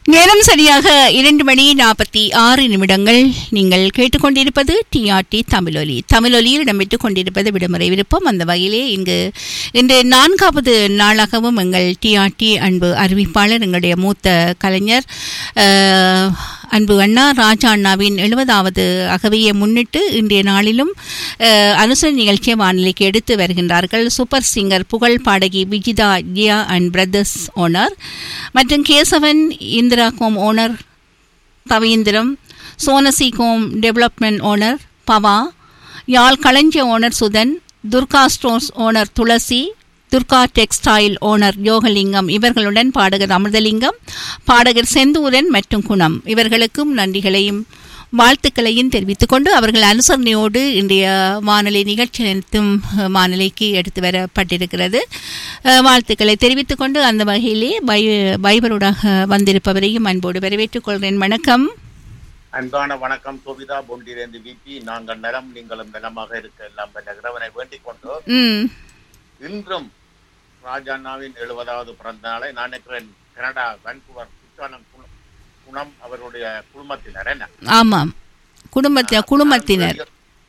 நேரம் சரியாக இரண்டு மணி நாற்பத்தி ஆறு நிமிடங்கள் நீங்கள் கேட்டுக்கொண்டிருப்பது டிஆர்டி தமிழொலி தமிழொலியில் இடம்பெற்றுக் கொண்டிருப்பது விடுமுறை விருப்பம் அந்த வகையிலே இங்கு இன்று நான்காவது நாளாகவும் எங்கள் டிஆர்டி அன்பு அறிவிப்பாளர் எங்களுடைய மூத்த கலைஞர் அஹ், அன்பு அண்ணா ராஜா அண்ணாவின் எழுபதாவது அகவையை முன்னிட்டு இன்றைய நாளிலும் அஹ், அனுசரணை நிகழ்ச்சியை வானிலைக்கு எடுத்து வருகின்றார்கள் சூப்பர் சிங்கர் புகழ் பாடகி Vijitha Jiya and brothers owner மற்றும் கேசவன் இந்திரா கோம் ஓனர் பவீந்திரம் சோனசி கோம் டெவலப்மெண்ட் ஓனர் பவா யாழ் களஞ்சிய owner Suthan Durga stores owner Thulasi Durga textile owner Yogalingam இவர்களுடன் பாடகர் அமிர்தலிங்கம் பாடகர் செந்தூரன் மற்றும் குணம் இவர்களுக்கும் நன்றிகளையும் வாழ்த்துக்களையும் தெரிவித்துக் கொண்டு அவர்கள் அனுசரணையோடு இன்றைய வானொலி நிகழ்ச்சி நிறுத்தும் வானொலிக்கு எடுத்து வரப்பட்டிருக்கிறது அஹ், வாழ்த்துக்களை தெரிவித்துக் கொண்டு அந்த வகையிலே பை பைபரோடாக வந்திருப்பவரையும் அன்போடு வரவேற்றுக் கொள்கிறேன் வணக்கம் அன்பான வணக்கம் கோவிதா பொண்டிலிருந்து விபி நாங்கள் நலம் நீங்களும் நலமாக இருக்க எல்லாம் வல்ல இறைவனை வேண்டிக் கொண்டு ம் இன்றும் ராஜாண்ணாவின் எழுபதாவது பிறந்த நாளை நான் நினைக்கிறேன் கனடா வான்கூவர் குற்றாலம் குண- குணம் அவருடைய குடும்பத்தினர் என்ன ஆமாம் குடும்பத்தினர் குடும்பத்தினர்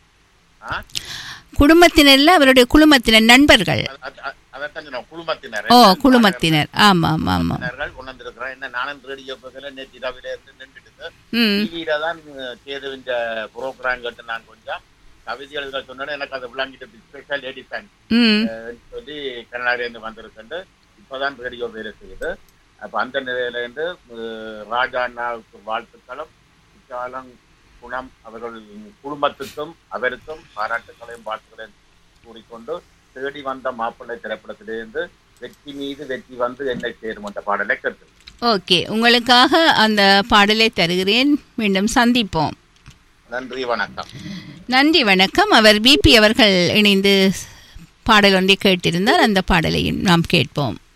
ஆ? குடும்பத்தினர்ல அவருடைய குடும்பத்தினர் நண்பர்கள் அ- அ- அ- அதைத்தான் சொன்னோம், குடும்பத்தினர் ஓ குடும்பத்தினர் ஆமாம் ஆமாம் குடும்பத்தினர்கள் கொண்டிருக்கிறேன் என்ன நானும் ரேடியோ பக்கத்தில் நேற்று இரவில இருந்து நின்றுட்டு ம் டிவியில தான் கேதுவின் புரோகிராம் கேட்டு நான் கொஞ்சம் கவிதைகள் சொன்னேன் எனக்கு அதை விளங்கிட்டு ஸ்பெஷல் லேடி ஃபேன் ம் சொல்லி கனடாவிலேருந்து வந்திருக்கின்ற இப்போதான் ரேடியோ வேலை செய்யுது அப்ப அந்த நிலையில இருந்து அஹ், ராஜா அண்ணாவுக்கு வாழ்த்துக்களும் குற்றாலம் குணம் அவர்கள் குடும்பத்துக்கும் அவருக்கும் பாராட்டுக்களையும் வாழ்த்துக்களையும் கூறிக்கொண்டு தேடி வந்த மாப்பிள்ளை திரைப்படத்திலிருந்து வெற்றி மீது வெற்றி வந்து என்னை சேரும் என்ற பாடலை கேட்டு ஓகே உங்களுக்காக அந்த பாடலை தருகிறேன் மீண்டும் சந்திப்போம் நன்றி வணக்கம் நன்றி வணக்கம் அவர் பிபி அவர்கள் இணைந்து பாடல் ஒன்றை கேட்டிருந்தார் அந்த பாடலையும் நாம் கேட்போம்